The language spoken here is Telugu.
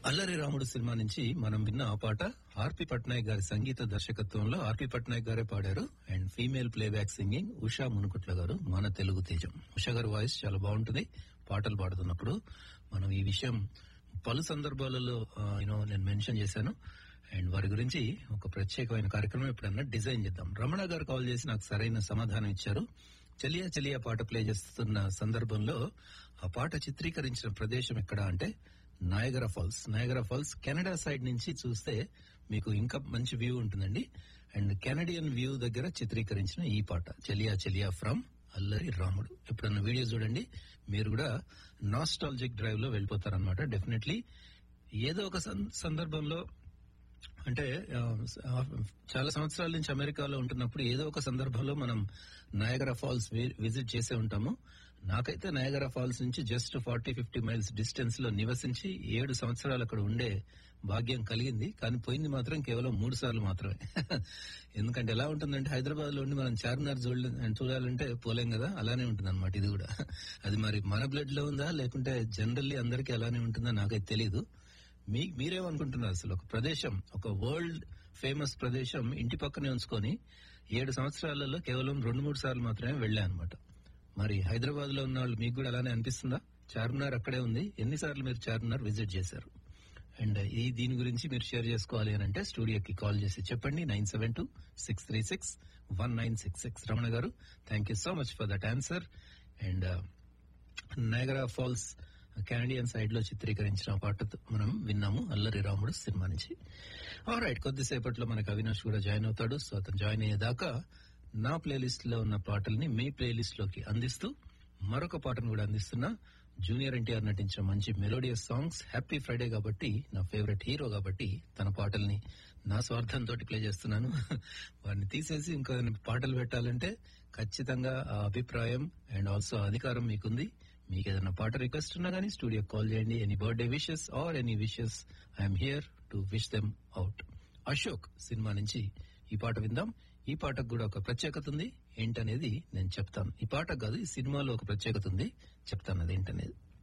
అల్లరి రాముడు సినిమా నుంచి మనం విన్న ఆ పాట ఆర్పి పట్నాయక్ గారి సంగీత దర్శకత్వంలో ఆర్పి పట్నాయక్ గారే పాడారు and female playback singing Usha Munukutla garu మన తెలుగు తేజం ఉషా గారి వాయిస్ చాలా బాగుంటుంది పాటలు పాడుతున్నప్పుడు మనం ఈ విషయం పలు సందర్భాలలో యూనో నేను మెన్షన్ చేశాను అండ్ వారి గురించి ఒక ప్రత్యేకమైన కార్యక్రమం ఎప్పుడన్నా డిజైన్ చేద్దాం రమణ గారు కాల్ చేసి నాకు సరైన సమాధానం ఇచ్చారు చెలియా చెలియా పాట ప్లే చేస్తున్న సందర్భంలో ఆ పాట చిత్రీకరించిన ప్రదేశం ఎక్కడ అంటే Niagara falls Niagara falls Canada side నుంచి చూస్తే మీకు ఇంకా మంచి వ్యూ ఉంటుందండి అండ్ కెనడియన్ వ్యూ దగ్గర చిత్రీకరించిన ఈ పాట చెలియా చెలియా ఫ్రమ్ అల్లరి రాముడు ఎప్పుడన్నా వీడియో చూడండి మీరు కూడా నాస్టాలజిక్ డ్రైవ్ లో వెళ్ళిపోతారనమాట డెఫినెట్లీ ఏదో ఒక సం- సందర్భంలో అంటే ఆ, చాలా సంవత్సరాల నుంచి అమెరికాలో ఉంటున్నప్పుడు ఏదో ఒక సందర్భంలో మనం నయగరా ఫాల్స్ వి- విజిట్ చేసే ఉంటాము నాకైతే నయగరా ఫాల్స్ నుంచి just forty fifty miles distance లో నివసించి ఏడు సంవత్సరాలు అక్కడ ఉండే భాగ్యం కలిగింది కానీ పోయింది మాత్రం కేవలం మూడు సార్లు మాత్రమే ఎందుకంటే ఎలా ఉంటుందంటే హైదరాబాద్ లో ఉండి మనం చార్మినార్ చూడలే చూడాలంటే పోలేం కదా అలానే ఉంటుంది అనమాట ఇది కూడా అది మరి మన బ్లడ్ లో ఉందా లేకుంటే జనరల్లీ అందరికీ అలానే ఉంటుందా నాకైతే తెలియదు మీ మీరేమనుకుంటున్నారు అసలు ఒక ప్రదేశం ఒక వరల్డ్ ఫేమస్ ప్రదేశం ఇంటి పక్కనే ఉంచుకొని ఏడు సంవత్సరాలలో కేవలం రెండు మూడు సార్లు మాత్రమే వెళ్ళా అనమాట మరి హైదరాబాద్ లో ఉన్న వాళ్ళు మీకు కూడా అలానే అనిపిస్తుందా చార్మినార్ అక్కడే ఉంది ఎన్నిసార్లు మీరు చార్మినార్ విజిట్ చేశారు అండ్ ఈ దీని గురించి మీరు షేర్ చేసుకోవాలి అని అంటే స్టూడియోకి కాల్ చేసి చెప్పండి nine seven two six three six one nine six six Ramana garu thank you so much for that answer and Niagara falls Canadian side లో చిత్రీకరించిన పాట మనం విన్నాము అల్లరి రాముడు సినిమా నుంచి రైట్ కొద్దిసేపట్లో మనకు అవినాష్ కూడా జాయిన్ అవుతాడు సో అతను జాయిన్ అయ్యేదాకా నా ప్లేలిస్ట్ లో ఉన్న పాటల్ని మీ ప్లేలిస్ట్ లోకి అందిస్తూ మరొక పాటను కూడా అందిస్తున్నా జూనియర్ ఎన్టీఆర్ నటించిన మంచి మెలోడియస్ సాంగ్స్ హ్యాపీ ఫ్రైడే కాబట్టి నా ఫేవరెట్ హీరో కాబట్టి తన పాటల్ని నా స్వార్థంతో ప్లే చేస్తున్నాను వారిని తీసేసి ఇంకో పాటలు పెట్టాలంటే ఖచ్చితంగా ఆ అభిప్రాయం అండ్ ఆల్సో అధికారం మీకుంది మీకు ఏదైనా పాట రిక్వెస్ట్ ఉన్నా కానీ స్టూడియో కాల్ చేయండి any birthday wishes or any wishes I'm here to wish them out Ashok cinema నుంచి ఈ పాట విందాం ఈ పాటకు కూడా ఒక ప్రత్యేకత ఉంది ఏంటనేది నేను చెప్తాను ఈ పాట కాదు ఈ సినిమాలో ఒక ప్రత్యేకత ఉంది చెప్తాను అది ఏంటనేది